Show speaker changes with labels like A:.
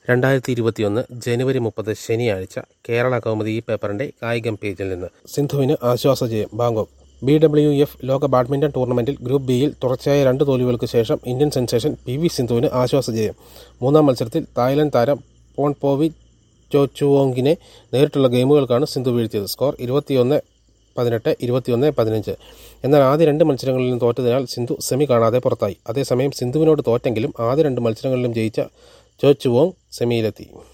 A: രണ്ടായിരത്തി ഇരുപത്തിയൊന്ന് ജനുവരി മുപ്പത് ശനിയാഴ്ച കേരള കൗമുദി ഈ പേപ്പറിന്റെ കായികം പേജിൽ നിന്ന് സിന്ധുവിന് ആശ്വാസ ജയം ബാങ്കോക്ക് ബി ഡബ്ല്യു എഫ് ലോക ബാഡ്മിന്റൺ ടൂർണമെന്റിൽ ഗ്രൂപ്പ് ബിയിൽ തുടർച്ചയായ രണ്ട് തോൽവികൾക്ക് ശേഷം ഇന്ത്യൻ സെൻസേഷൻ പി വി സിന്ധുവിന് ആശ്വാസ ജയം മൂന്നാം മത്സരത്തിൽ തായ്ലൻഡ് താരം പോൺപോവി ചോച്ചുവോങ്ങിനെ നേരിട്ടുള്ള ഗെയിമുകൾക്കാണ് സിന്ധു വീഴ്ത്തിയത് സ്കോർ ഇരുപത്തിയൊന്ന് പതിനെട്ട് ഇരുപത്തിയൊന്ന് പതിനഞ്ച് എന്നാൽ ആദ്യ രണ്ട് മത്സരങ്ങളിലും തോറ്റതിനാൽ സിന്ധു സെമി കാണാതെ പുറത്തായി അതേസമയം സിന്ധുവിനോട് തോറ്റെങ്കിലും ആദ്യ രണ്ട് മത്സരങ്ങളിലും ജയിച്ച ചോച്ചുവോങ് സെമിയിലെത്തി